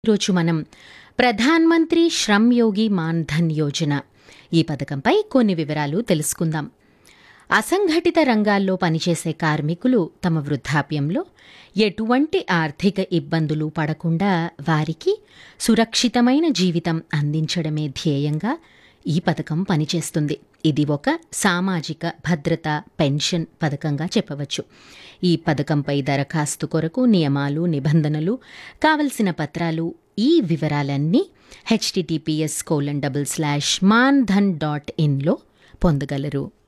ఈరోజు మనం ప్రధాన్ మంత్రి శ్రమ్ యోగి మాన్ ధన్ యోజన ఈ పథకంపై కొన్ని వివరాలు తెలుసుకుందాం అసంఘటిత రంగాల్లో పనిచేసే కార్మికులు తమ వృద్ధాప్యంలో ఎటువంటి ఆర్థిక ఇబ్బందులు పడకుండా వారికి సురక్షితమైన జీవితం అందించడమే ధ్యేయంగా ఈ పథకం పనిచేస్తుంది ఇది ఒక సామాజిక భద్రత పెన్షన్ పథకంగా చెప్పవచ్చు ఈ పథకంపై దరఖాస్తు కొరకు నియమాలు నిబంధనలు కావలసిన పత్రాలు ఈ వివరాలన్నీ HTTPS colon double slash Maan Dhan dot ఇన్లో పొందగలరు